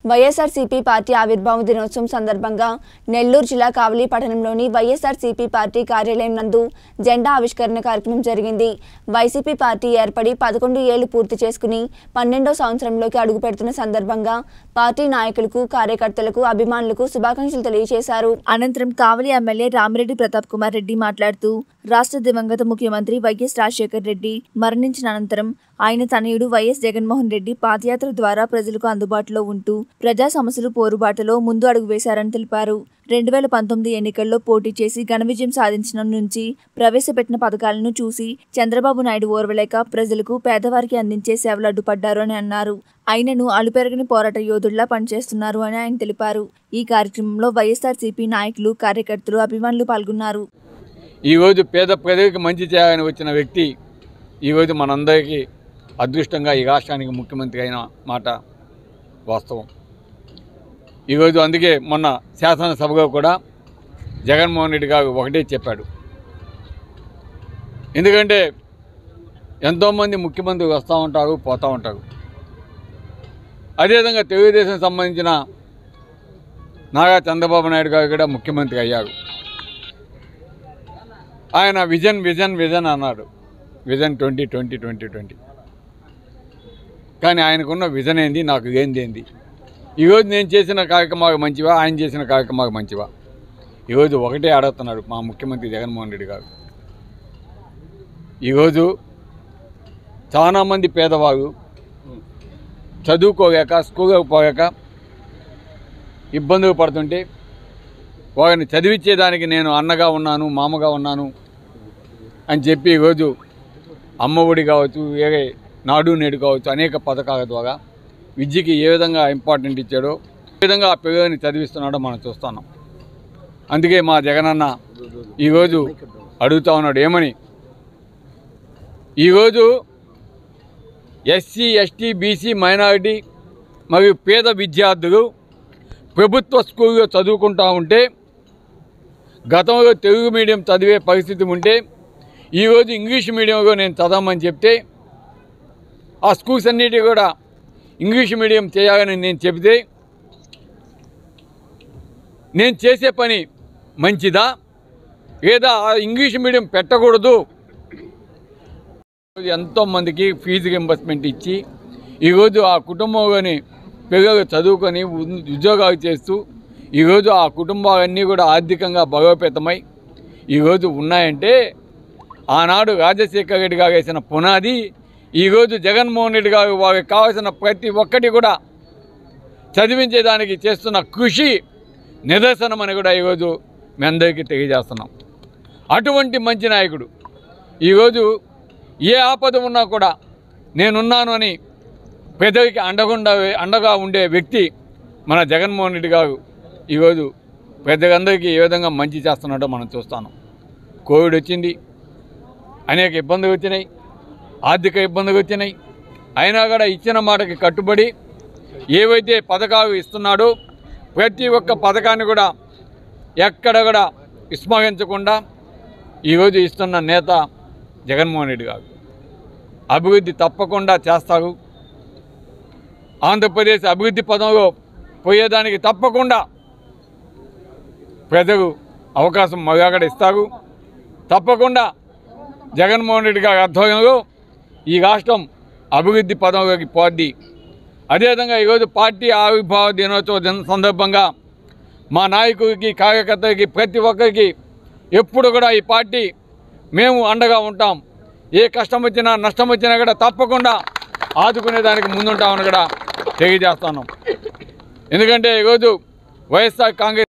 YSRCP party ఆవిర్భావ దినోత్సవం సందర్భంగా నెల్లూరు జిల్లా కావలి పట్టణంలోని వైఎస్ఆర్సీపీ పార్టీ కార్యాలయం నందు జెండా ఆవిష్కరణ కార్యక్రమం జరిగింది వైసీపీ పార్టీ ఏర్పడి పదకొండు ఏళ్లు పూర్తి చేసుకుని పన్నెండో సంవత్సరంలోకి అడుగుపెడుతున్న సందర్భంగా పార్టీ నాయకులకు కార్యకర్తలకు అభిమానులకు శుభాకాంక్షలు తెలియజేశారు అనంతరం కావలి ఎమ్మెల్యే రామిరెడ్డి ప్రతాప్ కుమార్ రెడ్డి మాట్లాడుతూ రాష్ట్ర దివంగత ముఖ్యమంత్రి వైఎస్ రాజశేఖర్ రెడ్డి మరణించిన అనంతరం ఆయన తనయుడు వైఎస్ జగన్మోహన్ రెడ్డి పాదయాత్ర ద్వారా ప్రజలకు అందుబాటులో ఉంటూ ప్రజా సమస్యలు పోరుబాటులో ముందు అడుగు వేశారని తెలిపారు రెండు వేల పంతొమ్మిది ఎన్నికల్లో పోటీ చేసి ఘన విజయం సాధించిన నుంచి ప్రవేశపెట్టిన పథకాలను చూసి చంద్రబాబు నాయుడు ఓర్వలేక ప్రజలకు పేదవారికి అందించే సేవలు అడ్డుపడ్డారు అని అన్నారు ఆయనను అలుపెరగని పోరాట యోధుల్లా పనిచేస్తున్నారు అని ఆయన తెలిపారు ఈ కార్యక్రమంలో వైఎస్ఆర్సీపీ నాయకులు కార్యకర్తలు అభిమానులు పాల్గొన్నారు ఈరోజు పేద ప్రజలకు మంచి చేయాలని వచ్చిన వ్యక్తి ఈరోజు మనందరికీ అదృష్టంగా ఈ రాష్ట్రానికి ముఖ్యమంత్రి అయిన మాట వాస్తవం ఈరోజు అందుకే మొన్న శాసనసభలో కూడా జగన్మోహన్ రెడ్డి గారు ఒకటే చెప్పాడు ఎందుకంటే ఎంతోమంది ముఖ్యమంత్రులు వస్తూ ఉంటారు పోతూ ఉంటారు అదేవిధంగా తెలుగుదేశం సంబంధించిన నారా చంద్రబాబు నాయుడు గారు కూడా ముఖ్యమంత్రి అయ్యారు ఆయన విజన్ విజన్ విజన్ అన్నాడు vision twenty twenty twenty twenty కానీ ఆయనకున్న విజన్ ఏంది నాకు ఏంది ఏంది ఈరోజు నేను చేసిన కార్యక్రమాలు మంచివా ఆయన చేసిన కార్యక్రమాలు మంచివా ఈరోజు ఒకటే అడుగుతున్నాడు మా ముఖ్యమంత్రి జగన్మోహన్ రెడ్డి గారు ఈరోజు చాలామంది పేదవారు చదువుకోలేక స్కూల్కి పోలేక ఇబ్బందులు పడుతుంటే వారిని చదివించేదానికి నేను అన్నగా ఉన్నాను మామగా ఉన్నాను అని చెప్పి ఈరోజు అమ్మఒడి కావచ్చు వేరే నాడు నేడు కావచ్చు అనేక పథకాల ద్వారా విద్యకి ఏ విధంగా ఇంపార్టెంట్ ఇచ్చాడో ఏ విధంగా ఆ పిల్లల్ని చదివిస్తున్నాడో మనం చూస్తున్నాం అందుకే మా జగనన్న ఈరోజు అడుగుతా ఉన్నాడు ఏమని ఈరోజు ఎస్సీ ఎస్టీ బీసీ మైనారిటీ మరియు పేద విద్యార్థులు ప్రభుత్వ స్కూల్లో చదువుకుంటా ఉంటే గతంలో తెలుగు మీడియం చదివే పరిస్థితి ఉంటే ఈరోజు ఇంగ్లీష్ మీడియంలో నేను చదవమని చెప్తే ఆ స్కూల్స్ అన్నిటి కూడా ఇంగ్లీష్ మీడియం చేయాలని నేను చెబితే నేను చేసే పని మంచిదా లేదా ఆ ఇంగ్లీష్ మీడియం పెట్టకూడదు ఎంతోమందికి ఫీజు రింబర్స్మెంట్ ఇచ్చి ఈరోజు ఆ కుటుంబంలోని పిల్లలు చదువుకొని ఉ- ఉద్యోగాలు చేస్తూ ఈరోజు ఆ కుటుంబాలన్నీ కూడా ఆర్థికంగా బలోపేతమై ఈరోజు ఉన్నాయంటే ఆనాడు రాజశేఖర రెడ్డి గారు వేసిన పునాది ఈరోజు జగన్మోహన్ రెడ్డి గారు వారికి కావాల్సిన ప్రతి ఒక్కటి కూడా చదివించేదానికి చేస్తున్న కృషి నిదర్శనం అని కూడా ఈరోజు మీ అందరికీ తెలియజేస్తున్నాం అటువంటి మంచి నాయకుడు ఈరోజు ఏ ఆపద ఉన్నా కూడా నేనున్నాను అని ప్రజలకి అండగుండా అండగా ఉండే వ్యక్తి మన జగన్మోహన్ రెడ్డి గారు ఈరోజు ప్రజలందరికీ ఏ విధంగా మంచి చేస్తున్నాడో మనం చూస్తాను కోవిడ్ వచ్చింది అనేక ఇబ్బందులు వచ్చినాయి ఆర్థిక ఇబ్బందులు వచ్చినాయి అయినా కూడా ఇచ్చిన మాటకి కట్టుబడి ఏవైతే పథకాలు ఇస్తున్నాడో ప్రతి ఒక్క పథకాన్ని కూడా ఎక్కడ కూడా విస్మరించకుండా ఈరోజు ఇస్తున్న నేత జగన్మోహన్ రెడ్డి గారు అభివృద్ధి తప్పకుండా చేస్తారు ఆంధ్రప్రదేశ్ అభివృద్ధి పదంలో పోయేదానికి తప్పకుండా ప్రజలు అవకాశం మగాగడ ఇస్తారు తప్పకుండా జగన్మోహన్ రెడ్డి గారి ఆధ్వర్యంలో ఈ రాష్ట్రం అభివృద్ధి పదంలోకి పోద్ది అదేవిధంగా ఈరోజు పార్టీ ఆవిర్భావ దినోత్సవ దిన సందర్భంగా మా నాయకుడికి కార్యకర్తలకి ప్రతి ఒక్కరికి ఎప్పుడు కూడా ఈ పార్టీ మేము అండగా ఉంటాం ఏ కష్టం వచ్చినా నష్టం వచ్చినా కూడా తప్పకుండా ఆదుకునేదానికి ముందుంటామని కూడా తెలియజేస్తున్నాం ఎందుకంటే ఈరోజు వైఎస్ఆర్ కాంగ్రెస్